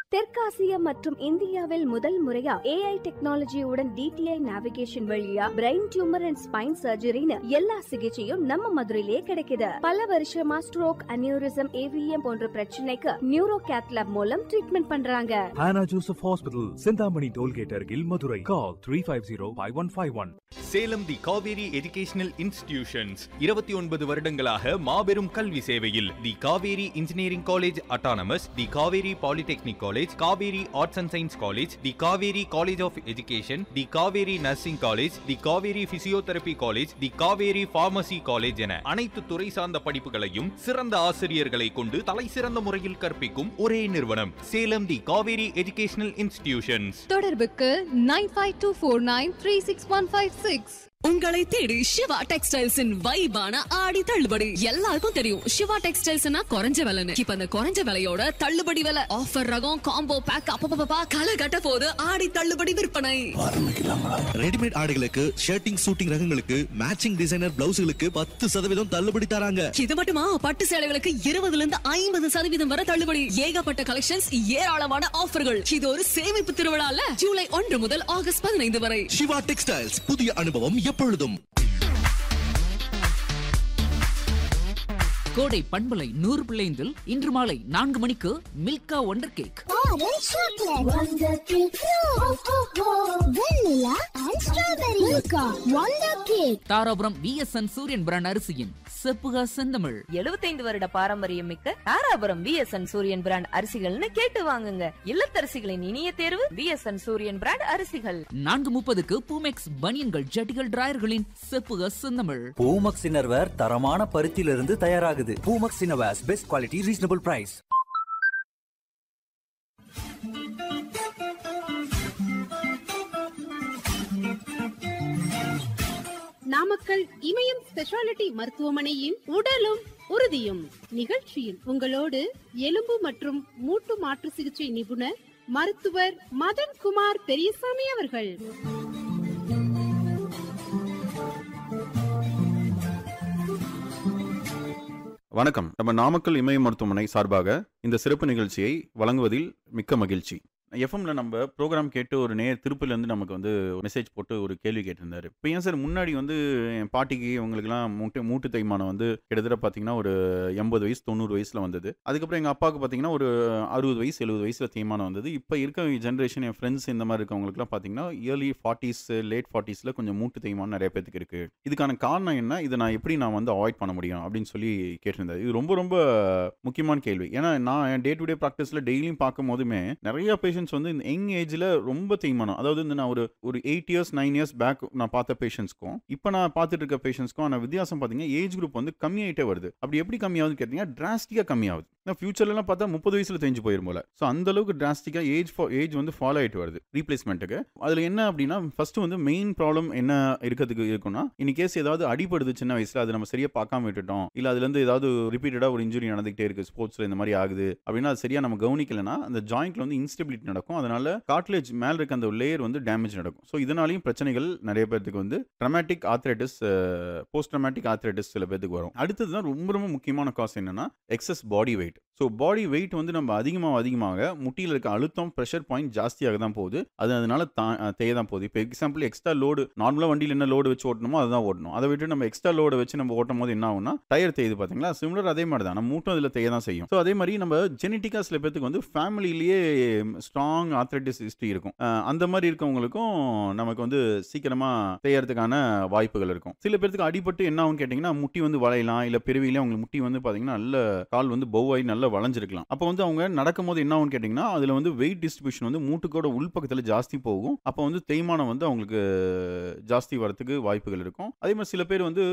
தெற்காசியா மற்றும் இந்தியாவில் முதல் முறையா ஏஐ டெக்னாலஜியுடன் டிடிஐ நேவிகேஷன் வழியா பிரெயின் டியூமர் அண்ட் ஸ்பைன் சர்ஜரின்னு எல்லா சிகிச்சையும் நம்ம மதுரையிலேயே கிடைக்குது பல வருஷமா ஸ்ட்ரோக் அனியூரிசம் ஏவிஎம் போன்ற பிரச்சனைக்கு நியூரோ கேத்லாப் மூலம் ட்ரீட்மெண்ட் பண்றாங்க Hannah Joseph Hospital, Sindhamani Tollgate Argil, Madurai. Call 350-5151. Salem the Kaveri educational institutions இருபத்தி ஒன்பது வருடங்களாக மாபெரும் கல்வி சேவையில் the Kaveri engineering college autonomous the Kaveri polytechnic college Kaveri arts and science college the Kaveri college of education the Kaveri nursing college the Kaveri physiotherapy college the Kaveri pharmacy college என அனைத்து துறை சார்ந்த படிப்புகளையும் சிறந்த ஆசிரியர்களை கொண்டு தலை சிறந்த முறையில் கற்பிக்கும் ஒரே நிறுவனம் Salem the Kaveri educational institutions தொடர்புக்கு nine five two four nine three six one five six உங்களை தேடி சிவா டெக்ஸ்டைல்ஸின் வைபான ஆடி தள்ளுபடி எல்லாருக்கும் தெரியும் சிவா டெக்ஸ்டைல்ஸ்னா குறைஞ்ச விலைன்னு இப்ப அந்த குறைஞ்ச விலையோட தள்ளுபடி விலை ஆஃபர் ரகம் காம்போ பேக் அப்பப்பா களை கட்ட போது ஆடி தள்ளுபடி விற்பனை ரெடிமேட் ஆடைகளுக்கு ஷர்ட்டிங் சூட்டிங் ரகங்களுக்கு மேட்சிங் டிசைனர் பிளவுஸ்களுக்கு பத்து சதவீதம் தள்ளுபடி தராங்க இது மட்டுமா பட்டு சேலைகளுக்கு இருபதுல இருந்து ஐம்பது சதவீதம் வரை தள்ளுபடி ஏகப்பட்ட கலெக்ஷன்ஸ் ஏராளமான ஆஃபர்கள் இது ஒரு சேமிப்பு திருவிழால ஜூலை ஒன்று முதல் ஆகஸ்ட் பதினைந்து வரை சிவா டெக்ஸ்டைல்ஸ் புதிய அனுபவம் எப்பொழுதும் கோடை பண்பலை நூறு பிள்ளைந்தில் இன்று மாலை நான்கு மணிக்கு Milka wonder cake Orange chocolate, Wonder Cake, Vanilla and Strawberry, Milka, Wonder Cake. Dharapuram VSN Suriyan brand அரிசியின் செப்புகா செந்தமிழ் எழுபத்தைந்து வருட பாரம்பரியம் மிக்க தாராபுரம் விஎஸ்என் சூரியன் பிராண்ட் அரிசிகள்னு கேட்டு வாங்குங்க இல்லத்தரசிகளின் இனிய தேர்வு விஎஸ்என் சூரியன் பிராண்ட் அரிசிகள் நான்கு முப்பதுக்கு பூமெக்ஸ் பனியன்கள் ஜட்டிகள் டிராயர்களின் செப்புகா செந்தமிழ் பூமக்ஸ் இன்னர்வேர் தரமான பருத்தியிலிருந்து தயாராகுது Poomax innerwears best quality reasonable price Namakkal Imayam speciality மருத்துவமனையின் உடலும் உறுதியும் நிகழ்ச்சியில் உங்களோடு எலும்பு மற்றும் மூட்டு மாற்று சிகிச்சை நிபுணர் மருத்துவர் மதன் குமார் பெரியசாமி அவர்கள் வணக்கம் நம்ம நாமக்கல் இமய மருத்துவமனை சார்பாக இந்த சிறப்பு நிகழ்ச்சியை வழங்குவதில் மிக்க மகிழ்ச்சி எஃப்எம்ல நம்ம ப்ரோக்ராம் கேட்டு ஒரு நேர் திருப்பிலேருந்து நமக்கு வந்து மெசேஜ் போட்டு ஒரு கேள்வி கேட்டிருந்தாரு இப்போ ஏன் சார் முன்னாடி வந்து என் பாட்டிக்கு இவங்களுக்குலாம் மூட்டு மூட்டு தேய்மானம் வந்து கிட்டத்தட்ட பார்த்தீங்கன்னா ஒரு எண்பது வயசு தொண்ணூறு வயசில் வந்தது அதுக்கப்புறம் எங்கள் அப்பாவுக்கு பார்த்தீங்கன்னா ஒரு அறுபது வயசு எழுபது வயசில் தேய்மானம் வந்தது இப்போ இருக்க ஜென்ரேஷன் என் ஃப்ரெண்ட்ஸ் இந்த மாதிரி இருக்கவங்களுக்குலாம் பார்த்தீங்கன்னா இயர்லி ஃபார்ட்டிஸ் லேட் ஃபார்ட்டிஸில் கொஞ்சம் மூட்டு தேய்மானம் நிறைய பேத்துக்கு இருக்குது இதுக்கான காரணம் என்ன இதை நான் எப்படி நான் வந்து அவாய்ட் பண்ண முடியும் அப்படின்னு சொல்லி கேட்டிருந்தாரு இது ரொம்ப ரொம்ப முக்கியமான கேள்வி ஏன்னா நான் என் டே டு டே ப்ராக்டிஸில் டெய்லியும் பார்க்கும் போதுமே நிறைய பேஷண்ட்ஸ் வந்து இந்த யங் ஏஜில் ரொம்ப தேய்மானம் அதாவது இந்த நான் ஒரு ஒரு eight years nine years back நான் பார்த்த பேஷண்ட்ஸ்க்கும் இப்போ நான் பார்த்துட்டு இருக்க பேஷண்ட்ஸ்க்கும் ஆனால் வித்தியாசம் பார்த்தீங்கன்னா ஏஜ் குரூப் வந்து கம்மியாயிட்டே வருது அப்படி எப்படி கம்மியாகுதுன்னு கேட்டிங்கன்னா டிராஸ்டிக்காக கம்மியாகுது நான் ஃபியூச்சர்லாம் பார்த்தா முப்பது வயசுல தெரிஞ்சு போயிரும் போல ஸோ அந்த அளவுக்கு டிராஸ்டிக்காக ஏஜ் ஏஜ் வந்து ஃபாலோ ஆகிட்டு வருது ரீப்ளேஸ்மெண்ட்டுக்கு அதில் என்ன அப்படின்னா ஃபர்ஸ்ட் வந்து மெயின் ப்ராப்ளம் என்ன இருக்கிறதுக்கு இருக்குன்னா இன் கேஸ் ஏதாவது அடிபடுது சின்ன வயசுல அது நம்ம சரியா பார்க்காம விட்டுட்டோம் இல்லை அதுலேருந்து ஏதாவது ரிப்பீட்டடாக ஒரு இன்ஜுரி நடந்துகிட்டே இருக்கு ஸ்போர்ட்ஸில் இந்த மாதிரி ஆகுது அப்படின்னா அது சரியா நம்ம கவனிக்கலைன்னா அந்த ஜாயிண்ட்ல வந்து இன்ஸ்டெபிலிட்டி நடக்கும் அதனால கார்ட்லேஜ் மேல இருக்க அந்த லேயர் வந்து டேமேஜ் நடக்கும் ஸோ இதனாலையும் பிரச்சனைகள் நிறைய பேருக்கு வந்து traumatic arthritis post traumatic arthritis சில பேருக்கு வரும் அடுத்தது தான் ரொம்ப ரொம்ப முக்கியமான காசு என்னன்னா excess body weight so body weight வந்து நம்ம அதிகமாக அதிகமாக முட்டியில் இருக்க அழுத்தம் ப்ரெஷர் பாயிண்ட் ஜாஸ்தியாக தான் போகுது அது அதனால தா தேய தான் போகுது இப்போ எக்ஸாம்பிள் எக்ஸ்ட்ரா லோடு நார்மலாக வண்டியில் என்ன லோடு வச்சு ஓட்டணுமோ அதுதான் ஓட்டணும் அதை விட்டு நம்ம எக்ஸ்ட்ரா லோடு வச்சு நம்ம ஓட்டும் போது என்ன ஆகும்னா டயர் தேயுது பார்த்தீங்களா சிமிலர் அதே மாதிரி தான் நம்ம மூட்டம் அதில் தேய தான் செய்யும் ஸோ அதே மாதிரி நம்ம ஜெனட்டிக்காக சில பேத்துக்கு வந்து ஃபேமிலியிலேயே ஸ்ட்ராங் ஆத்ரைட்டிஸ் ஹிஸ்ட்ரி இருக்கும் அஹ் அந்த மாதிரி இருக்கவங்களுக்கும் நமக்கு வந்து சீக்கிரமாக தேயறதுக்கான வாய்ப்புகள் இருக்கும் சில பேர்த்துக்கு அடிபட்டு என்ன ஆகும் கேட்டிங்கன்னா முட்டி வந்து வளையலாம் இல்லை பிறவியிலே அவங்களுக்கு முட்டி வந்து பார்த்தீங்கன்னா நல்ல கால் வந்து பௌவாய் நல்லா வளைஞ்சிருக்கலாம் அப்போ வந்து அவங்க நடக்கும்போது என்ன ஆகும்னு கேட்டிங்கன்னா அதில் வந்து வெயிட் டிஸ்ட்ரிபியூஷன் வந்து மூட்டுக்கோட உள்பக்கத்தில் ஜாஸ்தி போகும் அப்போ வந்து தேய்மானம் வந்து அவங்களுக்கு ஜாஸ்தி வரதுக்கு வாய்ப்புகள் இருக்கும் அதே மாதிரி சில பேர் வந்து